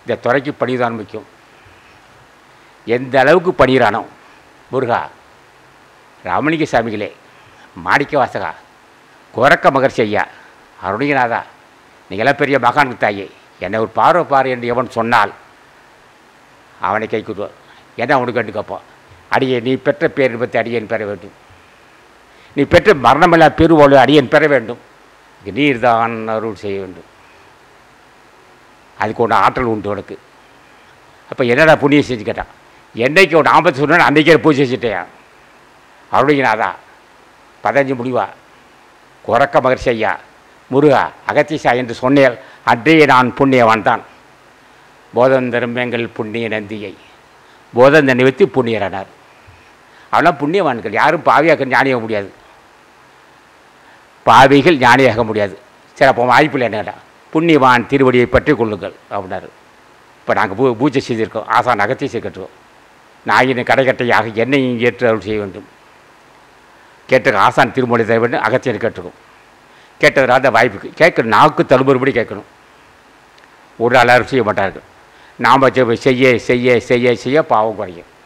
இந்த துறைக்கு பணிதான் முக்கியம் எந்த அளவுக்கு பணிகிறானோ முருகா ரமணிக சாமிகளே மாணிக்க வாசகா குரக்க மகர்ஷி ஐயா அருணிகநாதா நீங்களாம் பெரிய மகான் தாயே என்னை ஒரு பார்வை பாரு என்று எவன் சொன்னால் அவனை கை கூட்டுவார் என்ன அவனுக்கு கண்டு கேட்பான் அடியே நீ பெற்ற பேர் பற்றி அடியேன் பெற வேண்டும் நீ பெற்ற மரணமில்லா பெருவோடு அடியேன் பெற வேண்டும் நீர் தான் அருள் செய்ய வேண்டும் அதுக்கு ஒன்று ஆற்றல் உண்டு உனக்கு அப்போ என்னடா புண்ணியம் செஞ்சு கேட்டான் என்னைக்கு ஒரு ஆபத்து சொன்னால் அன்றைக்கே பூஜை செஞ்சுட்டேன் அருணிகநாதா பதினஞ்சு முடிவா குறக்க மகர்ஷி ஐயா முருகா அகத்தீசா என்று சொன்னேன் அன்றைய நான் புண்ணியவான் தான் போதந்தரும் எங்கள் புண்ணிய நந்தியை போதந்த நிவர்த்தி புண்ணியரானார் அவெல்லாம் புண்ணியவான்கள் யாரும் பாவியாக்க ஞானியாக முடியாது பாவிகள் ஞானியாக முடியாது சரி அப்போ வாய்ப்பில் என்னடா புண்ணியவான் திருவடியை பற்றி கொள்ளுங்கள் அப்படின்னாரு இப்போ நாங்கள் பூ பூஜை செய்திருக்கோம் ஆசான் அகத்தீசை கட்டுவோம் நாயின் கடைக்கட்டையாக என்னையும் ஏற்று அருள் செய்ய வேண்டும் கேட்டு ஆசான் திருமொழி தர வேண்டும் அகத்தியர் கேட்டுக்கும் கேட்டது அந்த வாய்ப்புக்கு கேட்கணும் நாக்கு தழும்புறுபடி கேட்கணும் ஒரு எல்லாரும் செய்ய மாட்டார்கள் நாம் செய்ய செய்ய செய்ய செய்ய பாவம் குறையும்